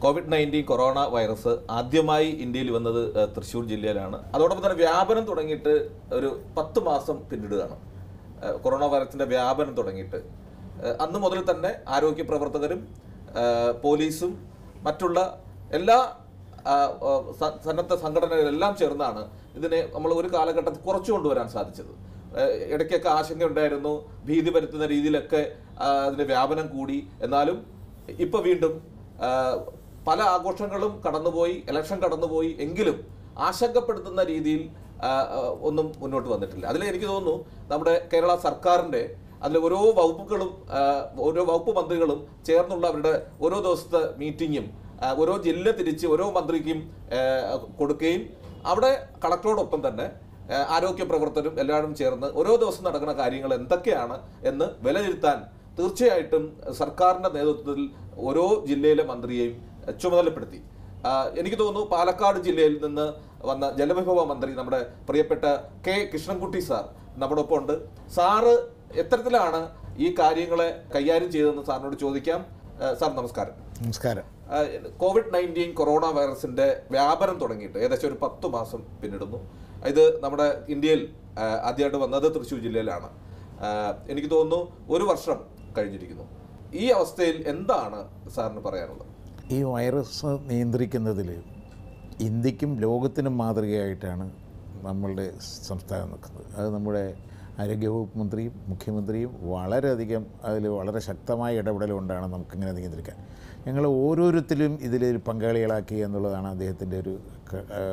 Covid nineteen corona virus ആദ്യമായി ഇന്ത്യയിൽ വന്നത് ഏഹ്, തൃശ്ശൂർ ജില്ലയിലാണ് അതോടൊപ്പം തന്നെ വ്യാപനം തുടങ്ങിയിട്ട് ഒരു പത്ത് മാസം പിന്നിടുകയാണ് ഏഹ്, കൊറോണ വൈറസിന്റെ വ്യാപനം തുടങ്ങിയിട്ട് ഏഹ്, അന്ന് മുതൽ തന്നെ ആരോഗ്യ പ്രവർത്തകരും ഏഹ്, പോലീസും മറ്റുള്ള എല്ലാ ആ, ആ, സ- സന്നദ്ധ സംഘടനകളെല്ലാം ചേർന്നാണ് ഇതിനെ നമ്മൾ ഒരു കാലഘട്ടത്തിൽ കുറച്ചു കൊണ്ടുവരാൻ സാധിച്ചത് ഏഹ് ഇടയ്ക്കൊക്കെ ആശങ്കയുണ്ടായിരുന്നു ഭീതി പരത്തുന്ന രീതിയിലൊക്കെ ആ, അതിന്റെ വ്യാപനം കൂടി എന്നാലും ഇപ്പൊ വീണ്ടും ആ, പല ആഘോഷങ്ങളും കടന്നുപോയി ഇലക്ഷൻ കടന്നുപോയി എങ്കിലും ആശങ്കപ്പെടുത്തുന്ന രീതിയിൽ ആ, ആ, ഒന്നും മുന്നോട്ട് വന്നിട്ടില്ല അതിൽ എനിക്ക് തോന്നുന്നു നമ്മുടെ കേരള സർക്കാരിന്റെ അതിൽ ഓരോ വകുപ്പുകളും ആ, ഓരോ വകുപ്പ് മന്ത്രികളും ചേർന്നുള്ള അവരുടെ ഓരോ ദിവസത്തെ മീറ്റിങ്ങും ആ, ഓരോ ജില്ല തിരിച്ച് ഓരോ മന്ത്രിക്കും ആ, കൊടുക്കുകയും അവിടെ കളക്ടറോടൊപ്പം തന്നെ ആ, ആരോഗ്യ പ്രവർത്തകരും എല്ലാവരും ചേർന്ന് ഓരോ ദിവസം നടക്കുന്ന കാര്യങ്ങൾ എന്തൊക്കെയാണ് എന്ന് വിലയിരുത്താൻ തീർച്ചയായിട്ടും സർക്കാരിന്റെ നേതൃത്വത്തിൽ ഓരോ ജില്ലയിലെ മന്ത്രിയെയും ആ, ചുമതലപ്പെടുത്തി ആ, എനിക്ക് തോന്നുന്നു പാലക്കാട് ജില്ലയിൽ നിന്ന് വന്ന ജലവിഭവ മന്ത്രി നമ്മുടെ പ്രിയപ്പെട്ട കെ കൃഷ്ണൻകുട്ടി സാർ നമ്മുടെ ഒപ്പം ഉണ്ട് സാറ് എത്തരത്തിലാണ് ഈ കാര്യങ്ങളെ കൈകാര്യം ചെയ്തതെന്ന് സാറിനോട് ചോദിക്കാം ആ, സാർ നമസ്കാരം നമസ്കാരം ആ, കോവിഡ് നയൻറ്റീൻ കൊറോണ വൈറസിന്റെ വ്യാപനം തുടങ്ങിയിട്ട് ഏകദേശം ഒരു പത്ത് മാസം പിന്നിടുന്നു ഇത് നമ്മുടെ ഇന്ത്യയിൽ ആ, ആദ്യമായിട്ട് വന്നത് തൃശ്ശൂർ ജില്ലയിലാണ് ആ, എനിക്ക് തോന്നുന്നു ഒരു വർഷം കഴിഞ്ഞിരിക്കുന്നു ഈ അവസ്ഥയിൽ എന്താണ് സാറിന് പറയാനുള്ളത് ഈ വൈറസ് നിയന്ത്രിക്കുന്നതിൽ ഇന്ത്യക്കും ലോകത്തിനും മാതൃകയായിട്ടാണ് നമ്മളുടെ സംസ്ഥാനം നിൽക്കുന്നത് അത് നമ്മുടെ ആരോഗ്യവകുപ്പ് മന്ത്രിയും മുഖ്യമന്ത്രിയും വളരെയധികം അതിൽ വളരെ ശക്തമായ ഇടപെടലുകൊണ്ടാണ് നമുക്കിങ്ങനെ നിയന്ത്രിക്കാൻ ഞങ്ങൾ ഓരോരുത്തരും ഇതിലൊരു പങ്കാളികളാക്കി എന്നുള്ളതാണ് അദ്ദേഹത്തിൻ്റെ ഒരു ക- ആ,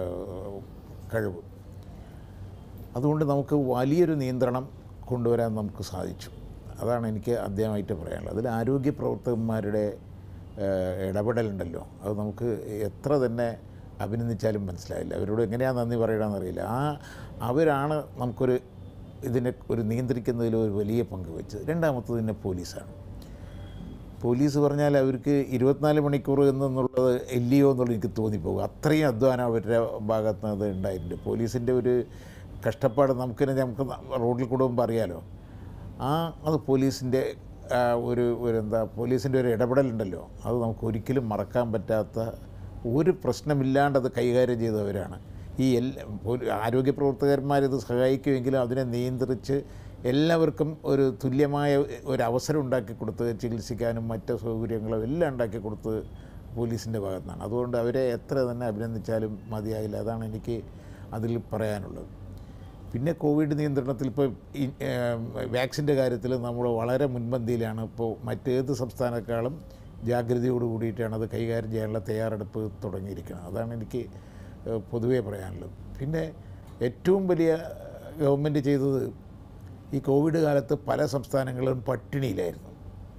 കഴിവ് അതുകൊണ്ട് നമുക്ക് വലിയൊരു നിയന്ത്രണം കൊണ്ടുവരാൻ നമുക്ക് സാധിച്ചു അതാണ് എനിക്ക് ആദ്യമായിട്ട് പറയാനുള്ളത് അതിൽ ആരോഗ്യ പ്രവർത്തകന്മാരുടെ ഏഹ്, ഇടപെടലുണ്ടല്ലോ അത് നമുക്ക് എത്ര തന്നെ അഭിനന്ദിച്ചാലും മനസ്സിലായില്ല അവരോട് എങ്ങനെയാണ് നന്ദി പറയണമെന്നറിയില്ല ആ അവരാണ് നമുക്കൊരു ഇതിനെ ഒരു നിയന്ത്രിക്കുന്നതിൽ ഒരു വലിയ പങ്ക് വെച്ചത് രണ്ടാമത്തത് പിന്നെ പോലീസാണ് പോലീസ് പറഞ്ഞാൽ അവർക്ക് ഇരുപത്തിനാല് മണിക്കൂർ എന്നുള്ളത് ഇല്ലയോ എന്നുള്ളത് എനിക്ക് തോന്നിപ്പോകും അത്രയും അധ്വാനം അവരുടെ ഭാഗത്ത് നിന്ന് അത് ഉണ്ടായിട്ടുണ്ട് പോലീസിൻ്റെ ഒരു കഷ്ടപ്പാട് നമുക്ക് നമുക്ക് റോഡിൽ കൂടെ മുമ്പ് അറിയാലോ ആ അത് പോലീസിൻ്റെ ആ, ഒരു ഒരു എന്താ പോലീസിൻ്റെ ഒരു ഇടപെടലുണ്ടല്ലോ അത് നമുക്ക് ഒരിക്കലും മറക്കാൻ പറ്റാത്ത ഒരു പ്രശ്നമില്ലാണ്ട് അത് കൈകാര്യം ചെയ്തവരാണ് ഈ എല്ലാ പോലീ- ആരോഗ്യ പ്രവർത്തകന്മാരിത് സഹായിക്കുമെങ്കിലും അതിനെ നിയന്ത്രിച്ച് എല്ലാവർക്കും ഒരു തുല്യമായ ഒരു അവസരം ഉണ്ടാക്കി കൊടുത്ത് ചികിത്സിക്കാനും മറ്റ് സൗകര്യങ്ങളും എല്ലാം ഉണ്ടാക്കി കൊടുത്ത് പോലീസിൻ്റെ ഭാഗത്താണ് അതുകൊണ്ട് അവരെ എത്ര തന്നെ അഭിനന്ദിച്ചാലും മതിയായില്ല അതാണ് എനിക്ക് അതിൽ പറയാനുള്ളത് പിന്നെ കോവിഡ് നിയന്ത്രണത്തിൽ ഇപ്പോൾ ഈ വാക്സിൻ്റെ കാര്യത്തിൽ നമ്മൾ വളരെ മുൻപന്തിയിലാണ് ഇപ്പോൾ മറ്റേത് സംസ്ഥാനക്കാളും ജാഗ്രതയോട് കൂടിയിട്ടാണ് അത് കൈകാര്യം ചെയ്യാനുള്ള തയ്യാറെടുപ്പ് തുടങ്ങിയിരിക്കുന്നത് അതാണ് എനിക്ക് ഏഹ്, പൊതുവേ പറയാനുള്ളത് പിന്നെ ഏറ്റവും വലിയ ഗവൺമെൻറ് ചെയ്തത് ഈ കോവിഡ് കാലത്ത് പല സംസ്ഥാനങ്ങളും പട്ടിണിയിലായിരുന്നു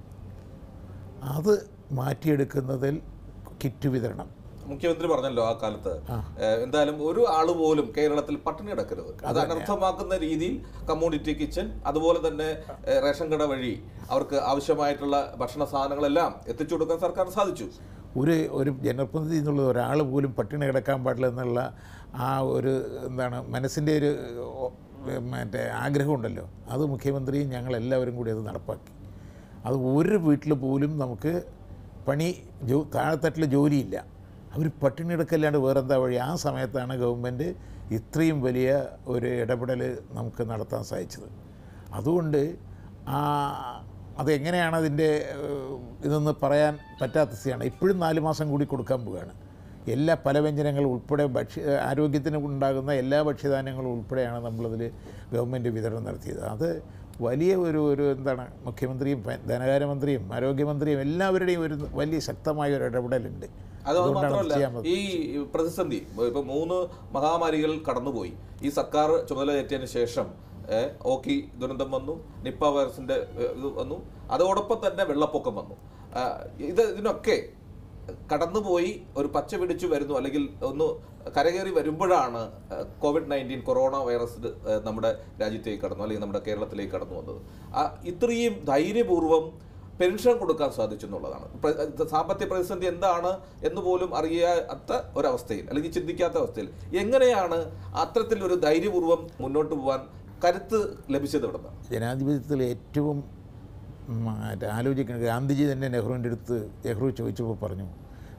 അത് മാറ്റിയെടുക്കുന്നതിൽ കിറ്റ് വിതരണം മുഖ്യമന്ത്രി പറഞ്ഞല്ലോ ആ കാലത്ത് ഏഹ് എന്തായാലും ഒരു ആള് പോലും കേരളത്തിൽ പട്ടിണി കിടക്കരുത് അത് അനർത്ഥമാക്കുന്ന രീതിയിൽ കമ്മ്യൂണിറ്റി കിച്ചൺ അതുപോലെ തന്നെ ഏഹ് റേഷൻ കട വഴി അവർക്ക് ആവശ്യമായിട്ടുള്ള ഭക്ഷണ സാധനങ്ങളെല്ലാം എത്തിച്ചു കൊടുക്കാൻ സർക്കാർ സാധിച്ചു ഒരു ഒരു ജനപ്രതിനിധി എന്നുള്ള ഒരാൾ പോലും പട്ടിണി കിടക്കാൻ പാടില്ല എന്നുള്ള ആ ഒരു എന്താണ് മനസ്സിൻ്റെ ഒരു ഓ, മറ്റേ ആഗ്രഹമുണ്ടല്ലോ അത് മുഖ്യമന്ത്രിയും ഞങ്ങളെല്ലാവരും കൂടി അത് നടപ്പാക്കി അത് ഒരു വീട്ടിൽ പോലും നമുക്ക് പണി ജോ താഴെത്തട്ടിൽ ജോലിയില്ല അവർ പട്ടിണി എടുക്കല്ലാണ്ട് വേറെന്താ വഴി ആ സമയത്താണ് ഗവൺമെൻറ് ഇത്രയും വലിയ ഒരു ഇടപെടൽ നമുക്ക് നടത്താൻ സാധിച്ചത് അതുകൊണ്ട് ആ അതെങ്ങനെയാണ് അതിൻ്റെ ഏഹ്, ഇതെന്ന് പറയാൻ പറ്റാത്ത സ്ഥിതിയാണ് ഇപ്പോഴും നാല് മാസം കൂടി കൊടുക്കാൻ പോവുകയാണ് എല്ലാ പലവ്യഞ്ജനങ്ങളും ഉൾപ്പെടെ ഭക്ഷ്യ ആരോഗ്യത്തിന് ഉണ്ടാകുന്ന എല്ലാ ഭക്ഷ്യധാന്യങ്ങളും ഉൾപ്പെടെയാണ് നമ്മളതിൽ ഗവൺമെൻറ് വിതരണം നടത്തിയത് അത് വലിയ ഒരു ഒരു എന്താണ് മുഖ്യമന്ത്രിയും പ- ധനകാര്യമന്ത്രിയും ആരോഗ്യമന്ത്രിയും എല്ലാവരുടെയും ഒരു വലിയ ശക്തമായ ഒരു ഇടപെടലുണ്ട് അത് അതുകൊണ്ടാണ് അത് മാത്രമല്ല ചെയ്യാൻ പറ്റുന്നത്. ഈ പ്രതിസന്ധി ഇപ്പൊ മൂന്ന് മഹാമാരികൾ കടന്നുപോയി ഈ സർക്കാർ ചുമതലയേറ്റതിന് ശേഷം ഏഹ്, ഓക്കി ദുരന്തം വന്നു നിപ്പ വൈറസിന്റെ ഏഹ്, ഇത് വന്നു അതോടൊപ്പം തന്നെ വെള്ളപ്പൊക്കം വന്നു ആ, ഇത് ഇതിനൊക്കെ കടന്നുപോയി ഒരു പച്ച പിടിച്ചു വരുന്നു അല്ലെങ്കിൽ ഒന്ന് കരകയറി വരുമ്പോഴാണ് ഏഹ്, കോവിഡ് നയൻറ്റീൻ കൊറോണ വൈറസ് ഏഹ്, നമ്മുടെ രാജ്യത്തേക്ക് കടന്നു അല്ലെങ്കിൽ നമ്മുടെ കേരളത്തിലേക്ക് കടന്നു വന്നത് ആ, ഇത്രയും ധൈര്യപൂർവ്വം പെൻഷൻ കൊടുക്കാൻ സാധിച്ചു എന്നുള്ളതാണ് പ്ര- സാമ്പത്തിക പ്രതിസന്ധി എന്താണ് എന്ന് പോലും അറിയാത്ത ഒരവസ്ഥയിൽ അല്ലെങ്കിൽ ചിന്തിക്കാത്ത അവസ്ഥയിൽ എങ്ങനെയാണ് അത്തരത്തിൽ ഒരു ധൈര്യപൂർവ്വം മുന്നോട്ട് പോകാൻ കരുത്ത് ലഭിച്ചത് ഇവിടെ ജനാധിപത്യത്തിൽ ഏറ്റവും മറ്റേ ആലോചിക്കുന്നത് ഗാന്ധിജി തന്നെ നെഹ്റുവിൻ്റെ അടുത്ത് നെഹ്റു ചോദിച്ചപ്പോൾ പറഞ്ഞു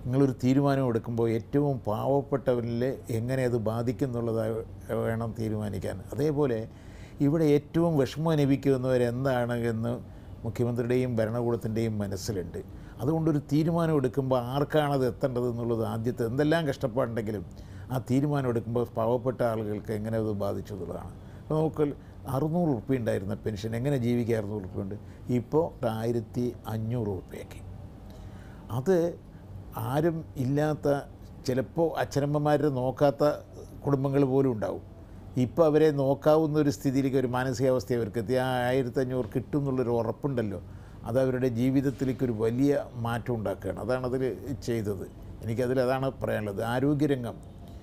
നിങ്ങളൊരു തീരുമാനം എടുക്കുമ്പോൾ ഏറ്റവും പാവപ്പെട്ടവരിൽ എങ്ങനെ അത് ബാധിക്കും എന്നുള്ളതായി വേണം തീരുമാനിക്കാൻ അതേപോലെ ഇവിടെ ഏറ്റവും വിഷമം അനുഭവിക്കുന്നവരെന്താണ് എന്ന് മുഖ്യമന്ത്രിയുടെയും ഭരണകൂടത്തിൻ്റെയും മനസ്സിലുണ്ട് അതുകൊണ്ടൊരു തീരുമാനം എടുക്കുമ്പോൾ ആർക്കാണത് എത്തേണ്ടത് എന്നുള്ളത് ആദ്യത്തെ എന്തെല്ലാം കഷ്ടപ്പാടുണ്ടെങ്കിലും ആ തീരുമാനം എടുക്കുമ്പോൾ പാവപ്പെട്ട ആളുകൾക്ക് എങ്ങനെ അത് ബാധിച്ചു എന്നുള്ളതാണ് അപ്പോൾ നമുക്ക് അറുന്നൂറ് ഉറുപ്പ്യ ഉണ്ടായിരുന്ന പെൻഷൻ എങ്ങനെ ജീവിക്കുക അറുന്നൂറ് ഉറുപ്പ്യ ഉണ്ട് ഇപ്പോൾ ആയിരത്തി അഞ്ഞൂറ് ഉറുപ്പ്യയാക്കി അത് ആരും ഇല്ലാത്ത ചിലപ്പോൾ അച്ഛനമ്മമാരെ നോക്കാത്ത കുടുംബങ്ങൾ പോലും ഉണ്ടാവും ഇപ്പോൾ അവരെ നോക്കാവുന്ന ഒരു സ്ഥിതിയിലേക്ക് ഒരു മാനസികാവസ്ഥ അവർക്ക് എത്തി ആ ആയിരത്തഞ്ഞൂറ് കിട്ടും എന്നുള്ളൊരു ഉറപ്പുണ്ടല്ലോ അത് അവരുടെ ജീവിതത്തിലേക്ക് ഒരു വലിയ മാറ്റം ഉണ്ടാക്കുകയാണ് അതാണ് അതിൽ ചെയ്തത് എനിക്കതിൽ അതാണ് പറയാനുള്ളത് ആരോഗ്യരംഗം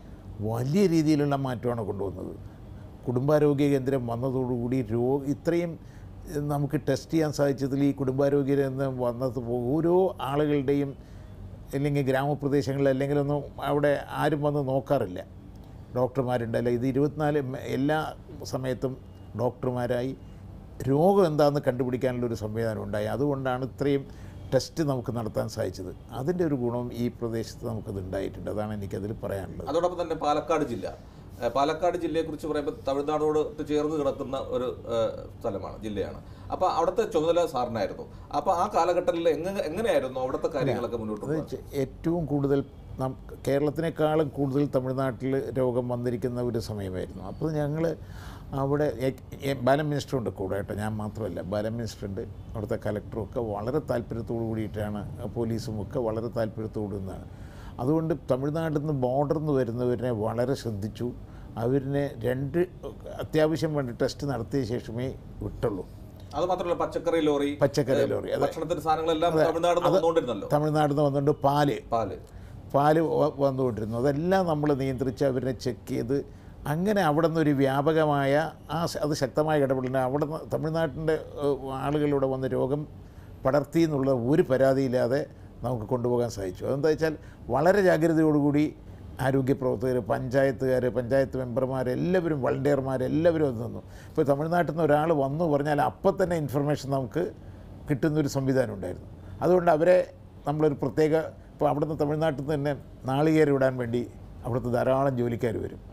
വലിയ രീതിയിലുള്ള മാറ്റമാണ് കൊണ്ടുവന്നത് കുടുംബാരോഗ്യ കേന്ദ്രം വന്നതോടുകൂടി രോ ഇത്രയും ഏഹ്, നമുക്ക് ടെസ്റ്റ് ചെയ്യാൻ സാധിച്ചതിൽ ഈ കുടുംബാരോഗ്യ കേന്ദ്രം വന്നത് ഓരോ ആളുകളുടെയും അല്ലെങ്കിൽ ഗ്രാമപ്രദേശങ്ങളിൽ അല്ലെങ്കിൽ ഒന്നും അവിടെ ആരും വന്ന് നോക്കാറില്ല ഡോക്ടർമാരുണ്ടല്ല ഇത് ഇരുപത്തിനാല് മ- എല്ലാ സമയത്തും ഡോക്ടർമാരായി രോഗം എന്താണെന്ന് കണ്ടുപിടിക്കാനുള്ള ഒരു സംവിധാനം ഉണ്ടായി അതുകൊണ്ടാണ് ഇത്രയും ടെസ്റ്റ് നമുക്ക് നടത്താൻ സാധിച്ചത് അതിൻ്റെ ഒരു ഗുണം ഈ പ്രദേശത്ത് നമുക്കത് ഉണ്ടായിട്ടുണ്ട് അതാണ് എനിക്കതിൽ പറയാനുള്ളത് അതോടൊപ്പം തന്നെ പാലക്കാട് ജില്ല ഏഹ് പാലക്കാട് ജില്ലയെക്കുറിച്ച് പറയുമ്പോൾ തമിഴ്നാടോട് ചേർന്ന് കിടക്കുന്ന ഒരു ഏഹ് സ്ഥലമാണ് ജില്ലയാണ് അപ്പോൾ അവിടുത്തെ ചുമതല സാറിനായിരുന്നു അപ്പോൾ ആ കാലഘട്ടത്തിൽ എങ്ങനെ എങ്ങനെയായിരുന്നു അവിടുത്തെ കാര്യങ്ങളൊക്കെ മുന്നോട്ട് അത് പോകുന്നത് ചെ- ഏറ്റവും കൂടുതൽ നം കേരളത്തിനേക്കാളും കൂടുതൽ തമിഴ്നാട്ടിൽ രോഗം വന്നിരിക്കുന്ന ഒരു സമയമായിരുന്നു അപ്പോൾ ഞങ്ങൾ അവിടെ എ- എ- ബാലൻ മിനിസ്റ്റർ ഉണ്ട് കൂടെ കേട്ടോ ഞാൻ മാത്രമല്ല ബാലൻ മിനിസ്റ്റർ ഉണ്ട് അവിടുത്തെ കലക്ടറും ഒക്കെ വളരെ താല്പര്യത്തോടു കൂടിയിട്ടാണ് പോലീസും ഒക്കെ വളരെ താല്പര്യത്തോടു നിന്നാണ് അതുകൊണ്ട് തമിഴ്നാട്ടിൽ നിന്ന് ബോർഡറിൽ നിന്ന് വരുന്നവരെ വളരെ ശ്രദ്ധിച്ചു അവരിനെ രണ്ട് അത്യാവശ്യം വേണ്ട ടെസ്റ്റ് നടത്തിയ ശേഷമേ വിട്ടുള്ളൂ അത് മാത്രമല്ല പച്ചക്കറി ലോറി പച്ചക്കറി ലോറി അതെ ഭക്ഷണത്തിന്റെ സാധനങ്ങളെല്ലാം തമിഴ്നാട് നിന്ന് വന്നുകൊണ്ടിരുന്നല്ലോ തമിഴ്നാട്ടിൽ നിന്ന് വന്നുകൊണ്ട് പാല് പാല് പാല് വ- വന്നുകൊണ്ടിരുന്നു അതെല്ലാം നമ്മൾ നിയന്ത്രിച്ച് അവരെ ചെക്ക് ചെയ്ത് അങ്ങനെ അവിടെ നിന്നൊരു വ്യാപകമായ ആ ശ- അത് ശക്തമായ ഇടപെടലിന് അവിടെ നിന്ന് തമിഴ്നാട്ടിൻ്റെ ആളുകളിലൂടെ വന്ന് രോഗം പടർത്തി എന്നുള്ള ഒരു പരാതിയില്ലാതെ നമുക്ക് കൊണ്ടുപോകാൻ സാധിച്ചു അതെന്താ വെച്ചാൽ വളരെ ജാഗ്രതയോടുകൂടി ആരോഗ്യ പ്രവർത്തകർ പഞ്ചായത്തുകാർ പഞ്ചായത്ത് മെമ്പർമാർ എല്ലാവരും വളണ്ടിയർമാർ എല്ലാവരും അത് നിന്നു ഇപ്പോൾ തമിഴ്നാട്ടിൽ നിന്ന് ഒരാൾ വന്നു പറഞ്ഞാൽ അപ്പം തന്നെ ഇൻഫർമേഷൻ നമുക്ക് കിട്ടുന്നൊരു സംവിധാനം ഉണ്ടായിരുന്നു അതുകൊണ്ട് അവരെ നമ്മളൊരു പ്രത്യേക ഇപ്പോൾ അവിടുന്ന് തമിഴ്നാട്ടിൽ നിന്ന് തന്നെ നാളികേരം ഇടാൻ വേണ്ടി അവിടുത്തെ ധാരാളം ജോലിക്കാർ വരും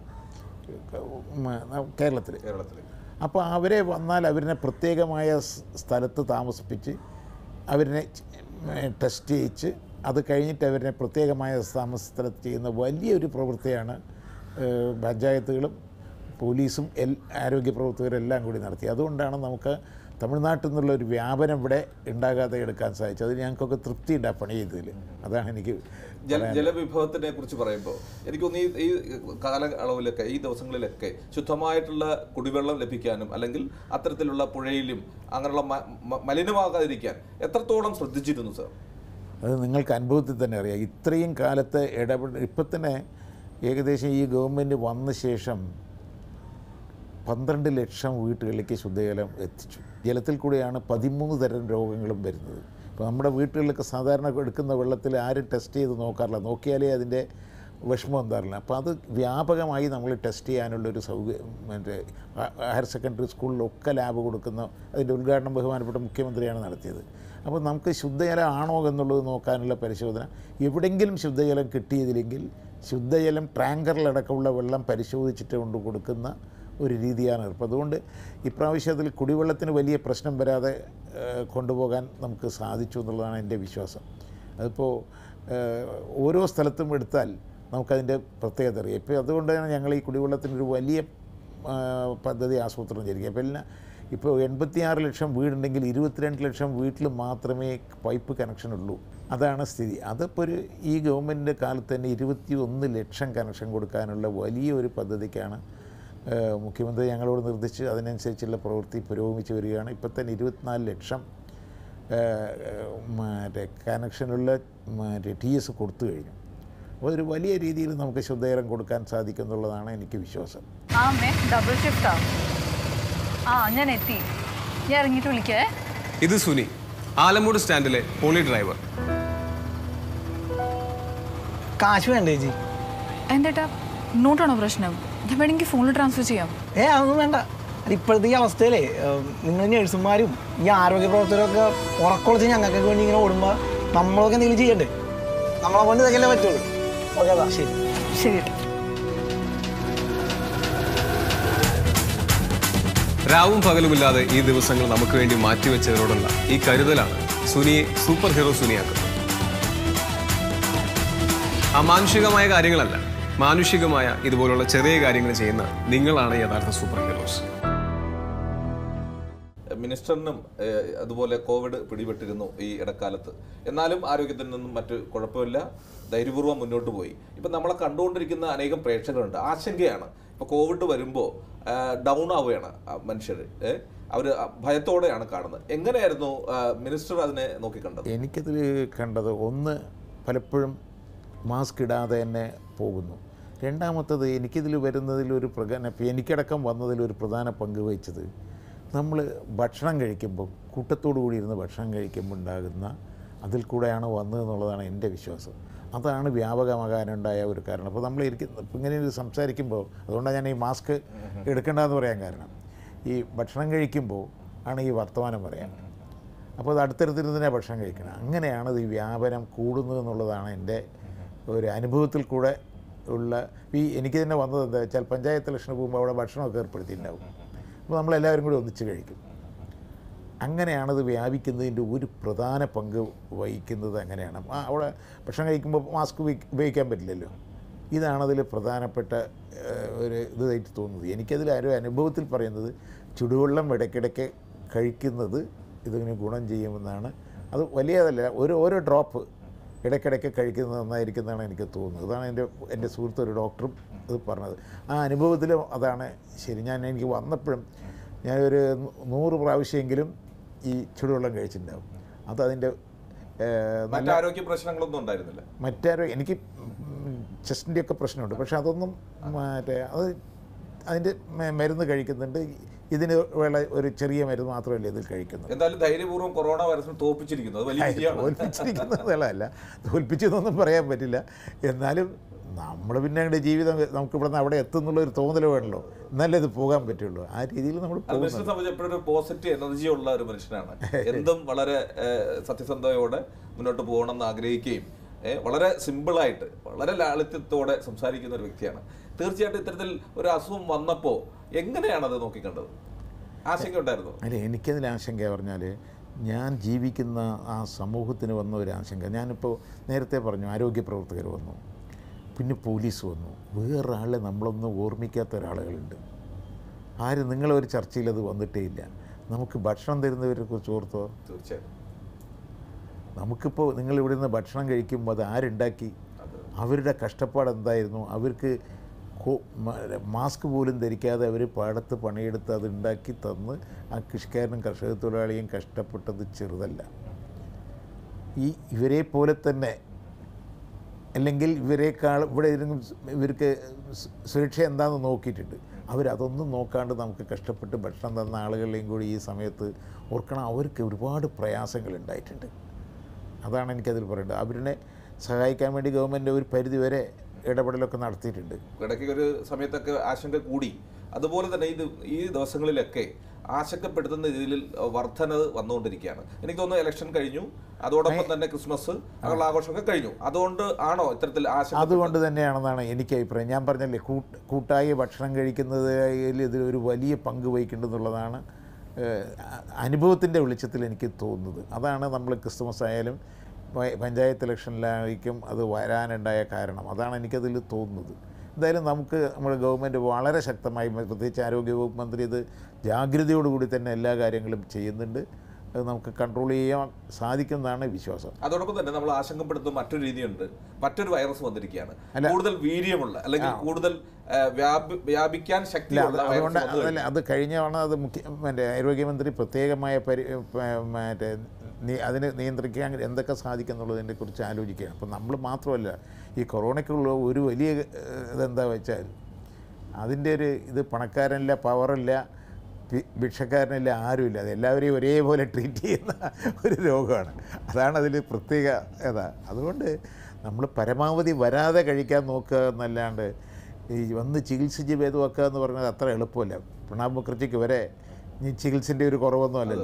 കേരളത്തിൽ കേരളത്തിൽ അപ്പോൾ അവരെ വന്നാൽ അവരിനെ പ്രത്യേകമായ സ് സ്ഥലത്ത് താമസിപ്പിച്ച് അവരിനെ ടെസ്റ്റ് ചെയ്യിച്ച് അത് കഴിഞ്ഞിട്ട് അവരിനെ പ്രത്യേകമായ താമസ സ്ഥലത്ത് ചെയ്യുന്ന വലിയൊരു പ്രവൃത്തിയാണ് ഏഹ്, പഞ്ചായത്തുകളും പോലീസും എൽ ആരോഗ്യ പ്രവർത്തകരും എല്ലാം കൂടി നടത്തി അതുകൊണ്ടാണ് നമുക്ക് തമിഴ്നാട്ടിൽ നിന്നുള്ള ഒരു വ്യാപനം ഇവിടെ ഉണ്ടാകാതെ എടുക്കാൻ സാധിച്ചത് അത് ഞങ്ങൾക്കൊക്കെ തൃപ്തിയുണ്ട് ആ പണി ചെയ്തതിൽ അതാണ് എനിക്ക് ജല ജലവിഭവത്തിനെ കുറിച്ച് പറയുമ്പോൾ എനിക്ക് തോന്നുന്നു ഈ ഈ കാലയളവിലൊക്കെ ഈ ദിവസങ്ങളിലൊക്കെ ശുദ്ധമായിട്ടുള്ള കുടിവെള്ളം ലഭിക്കാനും അല്ലെങ്കിൽ അത്തരത്തിലുള്ള പുഴയിലും അങ്ങനെയുള്ള മ- മ- മലിനമാകാതിരിക്കാൻ എത്രത്തോളം ശ്രദ്ധിച്ചിരുന്നു സാർ അത് നിങ്ങൾക്ക് അനുഭവത്തിൽ തന്നെ അറിയാം ഇത്രയും കാലത്തെ ഇടപെടൽ ഇപ്പം തന്നെ ഏകദേശം ഈ ഗവൺമെൻറ് വന്ന ശേഷം പന്ത്രണ്ട് ലക്ഷം വീട്ടുകളിലേക്ക് ശുദ്ധജലം എത്തിച്ചു ജലത്തിൽ കൂടെയാണ് പതിമൂന്ന് തരം രോഗങ്ങളും വരുന്നത് ഇപ്പോൾ നമ്മുടെ വീട്ടുകളിലൊക്കെ സാധാരണ എടുക്കുന്ന വെള്ളത്തിൽ ആരും ടെസ്റ്റ് ചെയ്ത് നോക്കാറില്ല നോക്കിയാലേ അതിൻ്റെ വിഷമം എന്താറില്ല അപ്പോൾ അത് വ്യാപകമായി നമ്മൾ ടെസ്റ്റ് ചെയ്യാനുള്ളൊരു സൗകര്യം മറ്റേ ഹ- ഹയർ സെക്കൻഡറി സ്കൂളിലൊക്കെ ലാബ് കൊടുക്കുന്ന അതിൻ്റെ ഉദ്ഘാടനം ബഹുമാനപ്പെട്ട മുഖ്യമന്ത്രിയാണ് നടത്തിയത് അപ്പോൾ നമുക്ക് ശുദ്ധജലം ആണോ എന്നുള്ളത് നോക്കാനുള്ള പരിശോധന എവിടെയെങ്കിലും ശുദ്ധജലം കിട്ടിയതില്ലെങ്കിൽ ശുദ്ധജലം ടാങ്കറിലടക്കമുള്ള വെള്ളം പരിശോധിച്ചിട്ട് കൊണ്ട് കൊടുക്കുന്ന ഒരു രീതിയാണ് അപ്പോൾ അതുകൊണ്ട് ഇപ്രാവശ്യം അതിൽ കുടിവെള്ളത്തിന് വലിയ പ്രശ്നം വരാതെ ഏഹ്, കൊണ്ടുപോകാൻ നമുക്ക് സാധിച്ചു എന്നുള്ളതാണ് എൻ്റെ വിശ്വാസം അതിപ്പോൾ ഏഹ്, ഓരോ സ്ഥലത്തും എടുത്താൽ നമുക്കതിൻ്റെ പ്രത്യേകത അറിയാം ഇപ്പോൾ അതുകൊണ്ടാണ് ഞങ്ങൾ ഈ കുടിവെള്ളത്തിനൊരു വലിയ ആ, പദ്ധതി ആസൂത്രണം ചെയ്തിരിക്കുക അപ്പോൾ എല്ലാം ഇപ്പോൾ എൺപത്തിയാറ് ലക്ഷം വീടുണ്ടെങ്കിൽ ഇരുപത്തിരണ്ട് ലക്ഷം വീട്ടിൽ മാത്രമേ പൈപ്പ് കണക്ഷൻ ഉള്ളൂ അതാണ് സ്ഥിതി അതിപ്പോൾ ഒരു ഈ ഗവൺമെൻറ്റിൻ്റെ കാലത്ത് തന്നെ ഇരുപത്തി ഒന്ന് ലക്ഷം കണക്ഷൻ കൊടുക്കാനുള്ള വലിയൊരു പദ്ധതിക്കാണ് ഏഹ്, മുഖ്യമന്ത്രി ഞങ്ങളോട് നിർദ്ദേശിച്ച് അതിനനുസരിച്ചുള്ള പ്രവൃത്തി പുരോഗമിച്ച് വരികയാണ് ഇപ്പം തന്നെ ഇരുപത്തിനാല് ലക്ഷം ഏഹ്, മറ്റേ കണക്ഷനുള്ള മറ്റേ ടി എസ് കൊടുത്തു കഴിഞ്ഞു അപ്പോൾ ഒരു വലിയ രീതിയിൽ നമുക്ക് ശുദ്ധജലം കൊടുക്കാൻ സാധിക്കും എന്നുള്ളതാണ് എനിക്ക് വിശ്വാസം ആ അമ്മേ ഡബിൾ ഷിഫ്റ്റാ ആ ഞാൻ എത്തി ഞാൻ ഇറങ്ങിയിട്ട് വിളിക്കേ ഇത് സുനി ആലമൂട് സ്റ്റാൻഡിലെ പോളി ഡ്രൈവർ കാശ് വേണ്ട ചേച്ചി എന്തേട്ടാ നോട്ടാണോ പ്രശ്നം ഞാൻ വേണമെങ്കിൽ ഫോണിൽ ട്രാൻസ്ഫർ ചെയ്യാം ഏ അതൊന്നും വേണ്ട അത് ഇപ്പോഴത്തെ ഈ അവസ്ഥയിലേ ഏഹ്, നിങ്ങൾ നഴ്സുമാരും ഈ ആരോഗ്യ പ്രവർത്തകരൊക്കെ ഉറക്കൊളിച്ച് ഞങ്ങൾക്കൊക്കെ വേണ്ടി ഇങ്ങനെ ഓടുമ്പോൾ നമ്മളൊക്കെ എന്തെങ്കിലും ചെയ്യണ്ടേ നമ്മളെ കൊണ്ട് ഇതൊക്കെ പറ്റുള്ളൂ ഓക്കെ അതാ ശരി ശരി രാവും പകലുമില്ലാതെ ഈ ദിവസങ്ങൾ നമുക്ക് വേണ്ടി മാറ്റിവെച്ചതിനോടുള്ള ഈ കരുതലാണ് സുനിയെ സൂപ്പർ ഹീറോ സുനിയാക്കുന്നത് അമാനുഷികമായ കാര്യങ്ങളല്ല മാനുഷികമായ ഇതുപോലുള്ള ചെറിയ കാര്യങ്ങൾ ചെയ്യുന്ന നിങ്ങളാണ് യഥാർത്ഥ സൂപ്പർ ഹീറോസ് മിനിസ്റ്ററിനും ഏഹ്, അതുപോലെ കോവിഡ് പിടിപെട്ടിരുന്നു ഈ ഇടക്കാലത്ത് എന്നാലും ആരോഗ്യത്തിൽ നിന്നും മറ്റ് കുഴപ്പമില്ല ധൈര്യപൂർവ്വം മുന്നോട്ട് പോയി ഇപ്പം നമ്മളെ കണ്ടുകൊണ്ടിരിക്കുന്ന അനേകം പ്രേക്ഷകരുണ്ട് ആശങ്കയാണ് ഇപ്പോൾ കോവിഡ് വരുമ്പോൾ ഡൗൺ ആവുകയാണ് മനുഷ്യർ അവർ ഭയത്തോടെയാണ് കാണുന്നത് എങ്ങനെയായിരുന്നു ആ, മിനിസ്റ്റർ അതിനെ നോക്കിക്കണ്ടത് എനിക്കതിൽ കണ്ടത് ഒന്ന് പലപ്പോഴും മാസ്ക് ഇടാതെ തന്നെ പോകുന്നു രണ്ടാമത്തത് എനിക്കിതിൽ വരുന്നതിൽ ഒരു പ്രധാന ഇപ്പം എനിക്കടക്കം വന്നതിൽ ഒരു പ്രധാന പങ്ക് വഹിച്ചത് നമ്മൾ ഭക്ഷണം കഴിക്കുമ്പോൾ കൂട്ടത്തോടു കൂടി ഇരുന്ന് ഭക്ഷണം കഴിക്കുമ്പോൾ ഉണ്ടാകുന്ന അതിൽ കൂടെയാണ് വന്നതെന്നുള്ളതാണ് എൻ്റെ വിശ്വാസം അതാണ് വ്യാപകമാകാനുണ്ടായ ഒരു കാരണം അപ്പോൾ നമ്മൾ ഇരിക്കുന്ന ഇപ്പം ഇങ്ങനെ ഇത് സംസാരിക്കുമ്പോൾ അതുകൊണ്ടാണ് ഞാൻ ഈ മാസ്ക് എടുക്കേണ്ടതെന്ന് പറയാൻ കാരണം ഈ ഭക്ഷണം കഴിക്കുമ്പോൾ ആണ് ഈ വർത്തമാനം പറയാൻ അപ്പോൾ അത് അടുത്തടുത്തിരുന്ന് ഭക്ഷണം കഴിക്കണം അങ്ങനെയാണ് ഇത് ഈ വ്യാപനം കൂടുന്നത് എന്നുള്ളതാണ് എൻ്റെ ഒരു അനുഭവത്തിൽ കൂടെ ഉള്ള ഈ എനിക്ക് തന്നെ വന്നത് എന്താ വെച്ചാൽ പഞ്ചായത്ത് ഇലക്ഷന് പോകുമ്പോൾ അവിടെ ഭക്ഷണമൊക്കെ ഏർപ്പെടുത്തിയിട്ടുണ്ടാവും അപ്പോൾ നമ്മളെല്ലാവരും കൂടി ഒന്നിച്ച് കഴിക്കും അങ്ങനെയാണത് വ്യാപിക്കുന്നതിൻ്റെ ഒരു പ്രധാന പങ്ക് വഹിക്കുന്നത് അങ്ങനെയാണ് ആ അവിടെ ഭക്ഷണം കഴിക്കുമ്പോൾ മാസ്ക് ഉപയോഗി- ഉപയോഗിക്കാൻ പറ്റില്ലല്ലോ ഇതാണതിൽ പ്രധാനപ്പെട്ട ഏഹ്, ഒരു ഇതായിട്ട് തോന്നുന്നത് എനിക്കതിൽ ആരോ അനുഭവത്തിൽ പറയുന്നത് ചുടുവെള്ളം ഇടയ്ക്കിടയ്ക്ക് കഴിക്കുന്നത് ഇതിന് ഗുണം ചെയ്യുമെന്നാണ് അത് വലിയതല്ല ഒരു ഓരോ ഡ്രോപ്പ് ഇടയ്ക്കിടയ്ക്ക് കഴിക്കുന്നത് നന്നായിരിക്കുന്നതാണ് എനിക്ക് തോന്നുന്നത് അതാണ് എൻ്റെ എൻ്റെ സുഹൃത്ത് ഒരു ഡോക്ടറും അത് പറഞ്ഞത് ആ അനുഭവത്തിലും അതാണ് ശരി ഞാൻ എനിക്ക് വന്നപ്പോഴും ഞാനൊരു നൂ- നൂറ് പ്രാവശ്യമെങ്കിലും ഈ ചുടുവെള്ളം കഴിച്ചിട്ടുണ്ടാവും അത് അതിൻ്റെ മറ്റ് ആരോഗ്യ പ്രശ്നങ്ങളൊന്നും ഉണ്ടായിരുന്നില്ല മറ്റാരോ എനിക്ക് ചെസ്റ്റിൻ്റെ ഒക്കെ പ്രശ്നമുണ്ട് പക്ഷെ അതൊന്നും മറ്റേ അത് അതിൻ്റെ മ- മരുന്ന് കഴിക്കുന്നുണ്ട് ഇതിന് വേള ഒരു ചെറിയ മരുന്ന് മാത്രമല്ല ഇതിൽ കഴിക്കുന്നത് എന്തായാലും ധൈര്യപൂർവ്വം കൊറോണ വൈറസിനെ തോൽപ്പിച്ചിരിക്കുന്നു അത് വലിയ വിജയമാണ് തോൽപ്പിച്ചിരിക്കുന്നതല്ല തോൽപ്പിച്ചെന്നൊന്നും പറയാൻ പറ്റില്ല എന്നാലും നമ്മൾ പിന്നെ അങ്ങോട്ട് ജീവിതം നമുക്ക് ഇവിടെ നിന്ന് അവിടെ എത്തുന്നുള്ള ഒരു തോന്നൽ വേണമല്ലോ എന്നാലേ ഇത് പോകാൻ പറ്റുള്ളൂ ആ രീതിയിൽ നമ്മൾ അത് പോകുന്നു മനുഷ്യനെ സംബന്ധിച്ച് എപ്പോഴും ഒരു പോസിറ്റീവ് എനർജി ഉള്ള ഒരു മനുഷ്യനാണ് എന്തും വളരെ ഏഹ്, സത്യസന്ധതയോടെ മുന്നോട്ട് പോകണമെന്ന് ആഗ്രഹിക്കുകയും ഏഹ്, വളരെ സിമ്പിളായിട്ട് വളരെ ലാളിത്യത്തോടെ സംസാരിക്കുന്ന ഒരു വ്യക്തിയാണ് തീർച്ചയായിട്ടും ഇത്തരത്തിൽ ഒരു അസുഖം വന്നപ്പോൾ എങ്ങനെയാണ് അത് നോക്കിക്കണ്ടത് ആശങ്ക ഉണ്ടായിരുന്നു അല്ല എനിക്കതിൽ ആശങ്ക പറഞ്ഞാൽ ഞാൻ ജീവിക്കുന്ന ആ സമൂഹത്തിന് വന്ന ഒരു ആശങ്ക ഞാനിപ്പോൾ നേരത്തെ പറഞ്ഞു ആരോഗ്യ പ്രവർത്തകർ വന്നു പിന്നെ പോലീസ് വന്നു വേറൊരാളെ നമ്മളൊന്നും ഓർമ്മിക്കാത്ത ഒരാളുകളുണ്ട് ആര് നിങ്ങളൊരു ചർച്ചയിൽ അത് വന്നിട്ടേ ഇല്ല നമുക്ക് ഭക്ഷണം തരുന്നവരെ കുറിച്ച് ഓർത്തോ തീർച്ചയായിട്ടും നമുക്കിപ്പോൾ നിങ്ങൾ ഇവിടെ നിന്ന് ഭക്ഷണം കഴിക്കുമ്പോൾ അത് ആരുണ്ടാക്കി അവരുടെ കഷ്ടപ്പാട് എന്തായിരുന്നു അവർക്ക് കോ- മ- മാസ്ക് പോലും ധരിക്കാതെ അവർ പാടത്ത് പണിയെടുത്ത് അത് ഉണ്ടാക്കി തന്ന് ആ കൃഷിക്കാരനും കർഷക തൊഴിലാളിയും കഷ്ടപ്പെട്ടത് ചെറുതല്ല ഈ ഇവരെ പോലെ തന്നെ അല്ലെങ്കിൽ ഇവരെക്കാൾ ഇവിടെ ഇരുന്ന് ഇവർക്ക് സ് സുരക്ഷ എന്താണെന്ന് നോക്കിയിട്ടുണ്ട് അവരതൊന്നും നോക്കാണ്ട് നമുക്ക് കഷ്ടപ്പെട്ട് ഭക്ഷണം തന്ന ആളുകളെയും കൂടി ഈ സമയത്ത് ഓർക്കണം അവർക്ക് ഒരുപാട് പ്രയാസങ്ങൾ ഉണ്ടായിട്ടുണ്ട് അതാണ് എനിക്കതിൽ പറയേണ്ടത് അവരെ സഹായിക്കാൻ വേണ്ടി ഗവൺമെൻറ് ഒരു പരിധി വരെ ഇടപെടലൊക്കെ നടത്തിയിട്ടുണ്ട് ഇടയ്ക്ക് ഒരു സമയത്തൊക്കെ ആശങ്ക കൂടി അതുപോലെ തന്നെ ഇത് ഈ ദിവസങ്ങളിലൊക്കെ ആശങ്കപ്പെടുത്തുന്ന രീതിയിൽ വർധന വന്നുകൊണ്ടിരിക്കുകയാണ് എനിക്ക് തോന്നുന്നു ഇലക്ഷൻ കഴിഞ്ഞു അതോടൊപ്പം തന്നെ ക്രിസ്മസ് അങ്ങനെയുള്ള ആഘോഷമൊക്കെ കഴിഞ്ഞു അതുകൊണ്ട് ആണോ ഇത്തരത്തിൽ ആശങ്ക അതുകൊണ്ട് തന്നെയാണെന്നാണ് എനിക്ക് അഭിപ്രായം ഞാൻ പറഞ്ഞല്ലേ കൂട്ട് കൂട്ടായി ഭക്ഷണം കഴിക്കുന്നതിൽ ഇതിൽ ഒരു വലിയ പങ്ക് വഹിക്കേണ്ടതെന്നുള്ളതാണ് അനുഭവത്തിൻ്റെ വെളിച്ചത്തിൽ എനിക്ക് തോന്നുന്നത് അതാണ് നമ്മൾ ക്രിസ്തുമസ് ആയാലും പ- പഞ്ചായത്ത് ഇലക്ഷനിലായിരിക്കും അത് വരാനുണ്ടായ കാരണം അതാണ് എനിക്കതിൽ തോന്നുന്നത് എന്തായാലും നമുക്ക് നമ്മുടെ ഗവൺമെൻറ് വളരെ ശക്തമായി പ്രത്യേകിച്ച് ആരോഗ്യവകുപ്പ് മന്ത്രി ഇത് ജാഗ്രതയോടുകൂടി തന്നെ എല്ലാ കാര്യങ്ങളും ചെയ്യുന്നുണ്ട് അത് നമുക്ക് കൺട്രോൾ ചെയ്യാൻ സാധിക്കുന്നതാണ് വിശ്വാസം അതോടൊപ്പം തന്നെ നമ്മൾ ആശങ്കപ്പെടുത്തുന്ന മറ്റൊരു രീതിയുണ്ട് മറ്റൊരു വൈറസ് വന്നിരിക്കുകയാണ് കൂടുതൽ വീര്യമുള്ള അല്ലെങ്കിൽ കൂടുതൽ ആ, വ്യാപി- വ്യാപിക്കാൻ ഇല്ല ശക്തിയുള്ള അത് വൈറസ് അതുകൊണ്ട് വന്നു അതല്ല അത് കഴിഞ്ഞ തവണ അത് മുഖ്യ മറ്റേ ആരോഗ്യമന്ത്രി പ്രത്യേകമായ പരി പ- മറ്റേ നീ- അതിനെ നിയന്ത്രിക്കാൻ എന്തൊക്കെ സാധിക്കും എന്നുള്ളതിനെ കുറിച്ച് ആലോചിക്കുകയാണ് അപ്പം നമ്മൾ മാത്രമല്ല ഈ കൊറോണയ്ക്കുള്ള ഒരു വലിയ ഏഹ്, ഇതെന്താ വെച്ചാൽ അതിൻ്റെ ഒരു ഇത് പണക്കാരനില്ല പവറില്ല പി- ഭിക്ഷക്കാരനില്ല ആരുമില്ല അത് എല്ലാവരെയും ഒരേപോലെ ട്രീറ്റ് ചെയ്യുന്ന ഒരു രോഗമാണ് അതാണ് അതിൽ പ്രത്യേക ഇതാ അതുകൊണ്ട് നമ്മൾ പരമാവധി വരാതെ കഴിക്കാൻ നോക്കുക എന്നല്ലാണ്ട് ഈ വന്ന് ചികിത്സിച്ച് ഭേദമാക്കുക എന്ന് പറഞ്ഞാൽ അത്ര എളുപ്പമല്ല പ്രണാബ് മുഖർജിക്ക് വരെ ഈ ചികിത്സൻ്റെ ഒരു കുറവൊന്നും അല്ലല്ലോ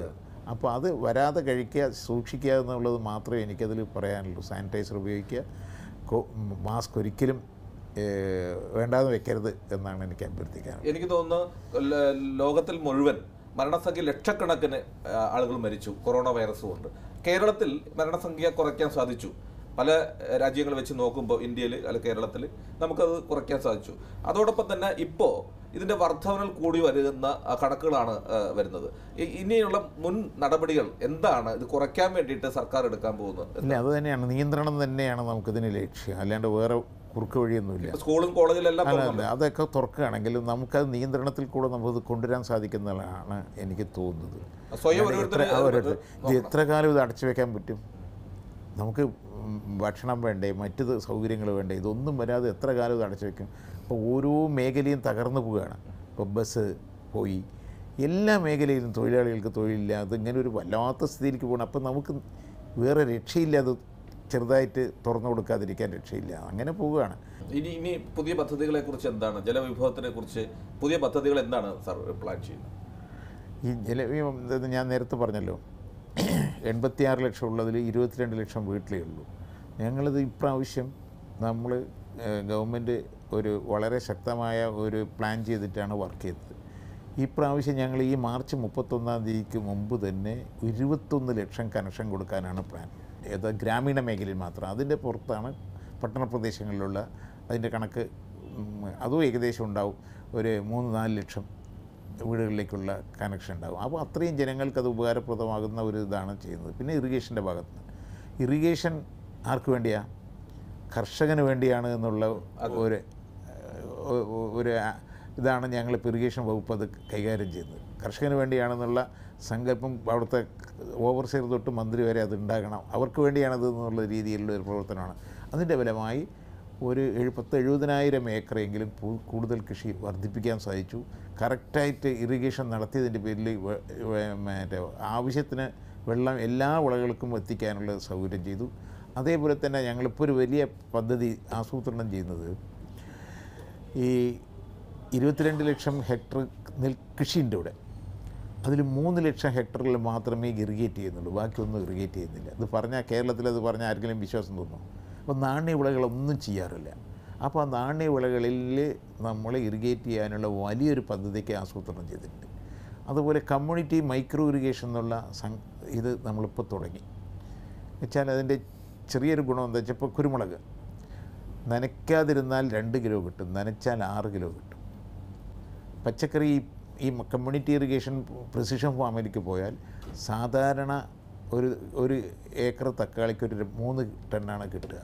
അപ്പോൾ അത് വരാതെ കഴിക്കുക സൂക്ഷിക്കുക എന്നുള്ളത് മാത്രമേ എനിക്കതിൽ പറയാനുള്ളൂ സാനിറ്റൈസർ ഉപയോഗിക്കുക കോ- മാസ്ക് ഒരിക്കലും ഏഹ്, വേണ്ടാതെ വെക്കരുത് എന്നാണ് എനിക്ക് അഭ്യർത്ഥിക്കാനുള്ളത് എനിക്ക് തോന്നുന്നു ല- ലോകത്തിൽ മുഴുവൻ മരണസംഖ്യ ലക്ഷക്കണക്കിന് ആ, ആളുകൾ മരിച്ചു കൊറോണ വൈറസ് കൊണ്ട് കേരളത്തിൽ മരണസംഖ്യ കുറയ്ക്കാൻ സാധിച്ചു പല ഏഹ്, രാജ്യങ്ങൾ വെച്ച് നോക്കുമ്പോൾ ഇന്ത്യയിൽ അല്ല കേരളത്തിൽ നമുക്കത് കുറയ്ക്കാൻ സാധിച്ചു അതോടൊപ്പം തന്നെ ഇപ്പോൾ ഇതിന്റെ വർധനകൾ കൂടി വരുന്ന ആ, കണക്കുകളാണ് ആ, വരുന്നത് ഇ- ഇനിയുള്ള മുൻ നടപടികൾ എന്താണ് ഇത് കുറയ്ക്കാൻ വേണ്ടിയിട്ട് സർക്കാർ എടുക്കാൻ പോകുന്നത് ഇല്ല അത് തന്നെയാണ് നിയന്ത്രണം തന്നെയാണ് നമുക്കിതിന് ലക്ഷ്യം അല്ലാണ്ട് വേറെ കുറുക്ക് വഴിയൊന്നുമില്ല സ്കൂളും കോളേജിലെല്ലാം അല്ല തുറന്നു. അല്ല അതൊക്കെ തുറക്കുകയാണെങ്കിൽ നമുക്കത് നിയന്ത്രണത്തിൽ കൂടെ നമുക്കത് കൊണ്ടുവരാൻ സാധിക്കുന്നതാണ് എനിക്ക് തോന്നുന്നത് സ്വയം അല്ലാണ്ട് ഓരോരുത്തര് എത്ര- ഓരോരുത്തർ ഇത് ഇത് എത്ര കാലം ഇത് അടച്ചു വെക്കാൻ പറ്റും നമുക്ക് ഉം, ഭക്ഷണം വേണ്ടേ മറ്റ് സൗകര്യങ്ങൾ വേണ്ടേ ഇതൊന്നും വരാതെ എത്ര കാലം ഇത് അടച്ചു വെക്കും ഇപ്പോൾ ഓരോ മേഖലയും തകർന്നു പോവുകയാണ് ഇപ്പോൾ ബസ് പോയി എല്ലാ മേഖലയിലും തൊഴിലാളികൾക്ക് തൊഴിലില്ല അതിങ്ങനെ ഒരു വല്ലാത്ത സ്ഥിതിയിലേക്ക് പോകണം അപ്പം നമുക്ക് വേറെ രക്ഷയില്ല അത് ചെറുതായിട്ട് തുറന്നു കൊടുക്കാതിരിക്കാൻ രക്ഷയില്ല അങ്ങനെ പോവുകയാണ് ഇനി ഇനി പുതിയ പദ്ധതികളെ കുറിച്ച് എന്താണ് ജലവിഭവത്തിനെ കുറിച്ച് പുതിയ പദ്ധതികൾ എന്താണ് സാർ പ്ലാൻ ചെയ്യുന്നത് ഈ ജല ഈ ഇത് ഞാൻ നേരത്തെ പറഞ്ഞല്ലോ എൺപത്തിയാറ് ലക്ഷം ഉള്ളതിൽ ഇരുപത്തിരണ്ട് ലക്ഷം വീട്ടിലേ ഉള്ളൂ ഞങ്ങളിത് ഇപ്രാവശ്യം നമ്മൾ ഗവൺമെൻറ് ഒരു വളരെ ശക്തമായ ഒരു പ്ലാൻ ചെയ്തിട്ടാണ് വർക്ക് ചെയ്തത് ഈ പ്രാവശ്യം ഞങ്ങൾ ഈ മാർച്ച് മുപ്പത്തൊന്നാം തീയതിക്ക് മുമ്പ് തന്നെ ഇരുപത്തൊന്ന് ലക്ഷം കണക്ഷൻ കൊടുക്കാനാണ് പ്ലാൻ ഏത് ഗ്രാമീണ മേഖലയിൽ മാത്രം അതിൻ്റെ പുറത്താണ് പട്ടണ പ്രദേശങ്ങളിലുള്ള അതിൻ്റെ കണക്ക് ഉം, അതും ഏകദേശം ഉണ്ടാവും ഒരു മൂന്ന് നാല് ലക്ഷം വീടുകളിലേക്കുള്ള കണക്ഷൻ ഉണ്ടാകും അപ്പോൾ അത്രയും ജനങ്ങൾക്ക് അത് ഉപകാരപ്രദമാകുന്ന ഒരു ഇതാണ് ചെയ്യുന്നത് പിന്നെ ഇറിഗേഷൻ്റെ ഭാഗത്ത് നിന്ന് ഇറിഗേഷൻ ആർക്ക് വേണ്ടിയാണ് കർഷകന് വേണ്ടിയാണ് എന്നുള്ള ഒരു ഒ- ഒ- ഒരു ആ- ഇതാണ് ഞങ്ങളിപ്പോൾ ഇറിഗേഷൻ വകുപ്പ് അത് കൈകാര്യം ചെയ്യുന്നത് കർഷകന് വേണ്ടിയാണെന്നുള്ള സങ്കല്പം അവിടുത്തെ ഓവർസീർ തൊട്ട് മന്ത്രി വരെ അത് ഉണ്ടാകണം അവർക്ക് വേണ്ടിയാണത് എന്നുള്ള രീതിയിലുള്ള ഒരു പ്രവർത്തനമാണ് അതിൻ്റെ ഫലമായി ഒരു എഴു പത്ത് എഴുപതിനായിരം ഏക്കറെങ്കിലും പു- കൂടുതൽ കൃഷി വർദ്ധിപ്പിക്കാൻ സാധിച്ചു കറക്റ്റായിട്ട് ഇറിഗേഷൻ നടത്തിയതിൻ്റെ പേരിൽ വെ- വെ- മറ്റേ ആവശ്യത്തിന് വെള്ളം എല്ലാ വിളകൾക്കും എത്തിക്കാനുള്ള സൗകര്യം ചെയ്തു അതേപോലെ തന്നെ ഞങ്ങളിപ്പോൾ ഒരു വലിയ പദ്ധതി ആസൂത്രണം ചെയ്യുന്നത് ഈ ഇരുപത്തിരണ്ട് ലക്ഷം ഹെക്ടർ നെൽകൃഷിൻ്റെ ഇവിടെ അതിൽ മൂന്ന് ലക്ഷം ഹെക്ടറിൽ മാത്രമേ ഇറിഗേറ്റ് ചെയ്യുന്നുള്ളൂ ബാക്കിയൊന്നും ഇറിഗേറ്റ് ചെയ്യുന്നില്ല ഇത് പറഞ്ഞാൽ കേരളത്തിൽ അത് പറഞ്ഞാൽ ആർക്കെങ്കിലും വിശ്വാസം തോന്നും അപ്പോൾ നാണ്യവിളകളൊന്നും ചെയ്യാറില്ല അപ്പോൾ ആ നാണ്യവിളകളിൽ നമ്മൾ ഇറിഗേറ്റ് ചെയ്യാനുള്ള വലിയൊരു പദ്ധതിക്ക് ആസൂത്രണം ചെയ്തിട്ടുണ്ട് അതുപോലെ കമ്മ്യൂണിറ്റി മൈക്രോ ഇറിഗേഷൻ എന്നുള്ള സം ഇത് നമ്മളിപ്പോൾ തുടങ്ങി വെച്ചാൽ അതിൻ്റെ ചെറിയൊരു ഗുണം എന്താ വെച്ചാൽ ഇപ്പോൾ കുരുമുളക് നനയ്ക്കാതിരുന്നാൽ രണ്ട് കിലോ കിട്ടും നനച്ചാൽ ആറ് കിലോ കിട്ടും പച്ചക്കറി ഈ- ഈ കമ്മ്യൂണിറ്റി ഇറിഗേഷൻ പ്രിസിഷൻ ഫാമിലേക്ക് പോയാൽ സാധാരണ ഒരു ഒരു ഏക്കർ തക്കാളിക്ക് ഒരു മൂന്ന് ടണ്ണാണ് കിട്ടുക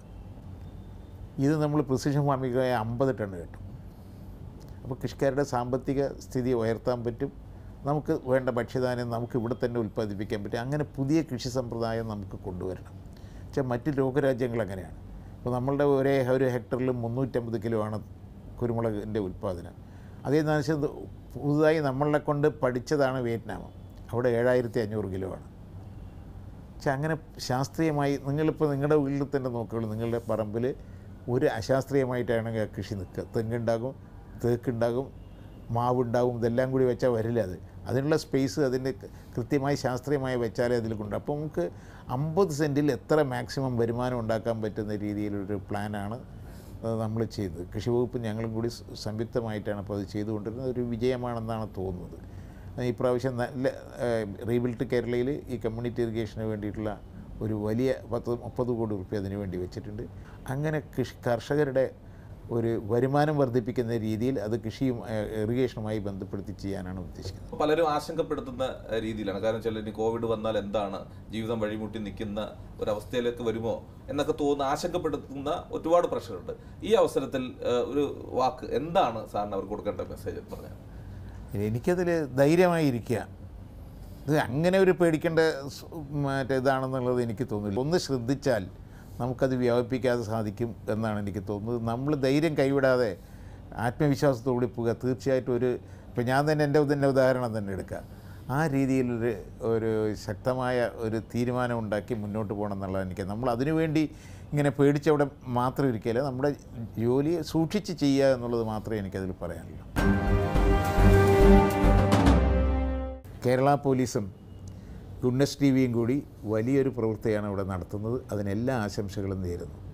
ഇത് നമ്മൾ പ്രിസിഷൻ ഫാമിലേക്ക് പോയാൽ അമ്പത് ടണ്ണ് കിട്ടും അപ്പോൾ കൃഷിക്കാരുടെ സാമ്പത്തിക സ്ഥിതി ഉയർത്താൻ പറ്റും നമുക്ക് വേണ്ട ഭക്ഷ്യധാന്യം നമുക്ക് ഇവിടെ തന്നെ ഉൽപ്പാദിപ്പിക്കാൻ പറ്റും അങ്ങനെ പുതിയ കൃഷി സമ്പ്രദായം നമുക്ക് കൊണ്ടുവരണം പക്ഷേ മറ്റ് ലോകരാജ്യങ്ങൾ അങ്ങനെയാണ് ഇപ്പോൾ നമ്മളുടെ ഒരേ ഒരു ഹെക്ടറിൽ മുന്നൂറ്റമ്പത് കിലോ ആണ് കുരുമുളകിൻ്റെ ഉൽപ്പാദനം അതേ വെച്ചാൽ പുതുതായി നമ്മളെ കൊണ്ട് പഠിച്ചതാണ് വിയറ്റ്നാം അവിടെ ഏഴായിരത്തി അഞ്ഞൂറ് കിലോ ആണ് പക്ഷെ അങ്ങനെ ശാസ്ത്രീയമായി നിങ്ങളിപ്പോൾ നിങ്ങളുടെ വീട്ടിൽ തന്നെ നോക്കുകയുള്ളൂ നിങ്ങളുടെ പറമ്പിൽ ഒരു അശാസ്ത്രീയമായിട്ടാണ് ആ കൃഷി നിൽക്കുക തെങ്ങുണ്ടാകും തേക്കുണ്ടാകും മാവുണ്ടാകും ഇതെല്ലാം കൂടി വെച്ചാൽ വരില്ല അത് അതിനുള്ള സ്പേസ് അതിൻ്റെ കൃത്യമായി ശാസ്ത്രീയമായി വെച്ചാലേ അതിൽ കൊണ്ട് അപ്പോൾ നമുക്ക് അമ്പത് സെൻറ്റിൽ എത്ര മാക്സിമം വരുമാനം ഉണ്ടാക്കാൻ പറ്റുന്ന രീതിയിലൊരു പ്ലാനാണ് നമ്മൾ ചെയ്തത് കൃഷി വകുപ്പ് ഞങ്ങളും കൂടി സ് സംയുക്തമായിട്ടാണ് അപ്പോൾ അത് ചെയ്തുകൊണ്ടിരുന്നത് ഒരു വിജയമാണെന്നാണ് തോന്നുന്നത് ഈ പ്രാവശ്യം നല്ല റീബിൽട്ട് കേരളയിൽ ഈ കമ്മ്യൂണിറ്റി ഇറിഗേഷന് വേണ്ടിയിട്ടുള്ള ഒരു വലിയ പത്ത് മുപ്പത് കോടി റുപ്യ അതിന് വേണ്ടി വെച്ചിട്ടുണ്ട് അങ്ങനെ കൃഷി കർഷകരുടെ ഒരു വരുമാനം വർദ്ധിപ്പിക്കുന്ന രീതിയിൽ അത് കൃഷിയും ഏഹ്, ഇറിഗേഷനുമായി ബന്ധപ്പെടുത്തി ചെയ്യാനാണ് ഉദ്ദേശിക്കുന്നത് പലരും ആശങ്കപ്പെടുത്തുന്ന ഏഹ്, രീതിയിലാണ് കാരണം വെച്ചാൽ ഇനി കോവിഡ് വന്നാൽ എന്താണ് ജീവിതം വഴിമുട്ടി നിൽക്കുന്ന ഒരവസ്ഥയിലേക്ക് വരുമോ എന്നൊക്കെ തോന്നുന്ന ആശങ്കപ്പെടുത്തുന്ന ഒരുപാട് പ്രഷറുണ്ട് ഈ അവസരത്തിൽ ഏഹ്, ഒരു വാക്ക് എന്താണ് സാറിന് അവർ കൊടുക്കേണ്ട മെസ്സേജ് പറഞ്ഞാൽ എനിക്കതിൽ ധൈര്യമായി ഇരിക്കുക ഇത് അങ്ങനെ ഒരു പേടിക്കേണ്ട സ് മറ്റേ ഇതാണെന്നുള്ളത് എനിക്ക് തോന്നുന്നില്ല ഒന്ന് ശ്രദ്ധിച്ചാൽ നമുക്കത് വ്യാപിപ്പിക്കാതെ സാധിക്കും എന്നാണ് എനിക്ക് തോന്നുന്നത് നമ്മൾ ധൈര്യം കൈവിടാതെ ആത്മവിശ്വാസത്തോടെ പോവുക തീർച്ചയായിട്ടും ഒരു ഇപ്പം ഞാൻ തന്നെ എൻ്റെ തന്നെ ഉദാഹരണം തന്നെ എടുക്കുക ആ രീതിയിലൊരു ഒരു ശക്തമായ ഒരു തീരുമാനം ഉണ്ടാക്കി മുന്നോട്ട് പോകണം എന്നുള്ളത് എനിക്ക് നമ്മൾ അതിനുവേണ്ടി ഇങ്ങനെ പേടിച്ചവിടെ മാത്രം ഇരിക്കില്ല നമ്മുടെ ജോലിയെ സൂക്ഷിച്ച് ചെയ്യുക എന്നുള്ളത് മാത്രമേ എനിക്കതിൽ പറയാനുള്ളൂ കേരള പോലീസും ഗുഡ്നസ് ടി വിയും കൂടി വലിയൊരു പ്രവൃത്തിയാണ് ഇവിടെ നടത്തുന്നത് അതിനെല്ലാ ആശംസകളും നേരുന്നു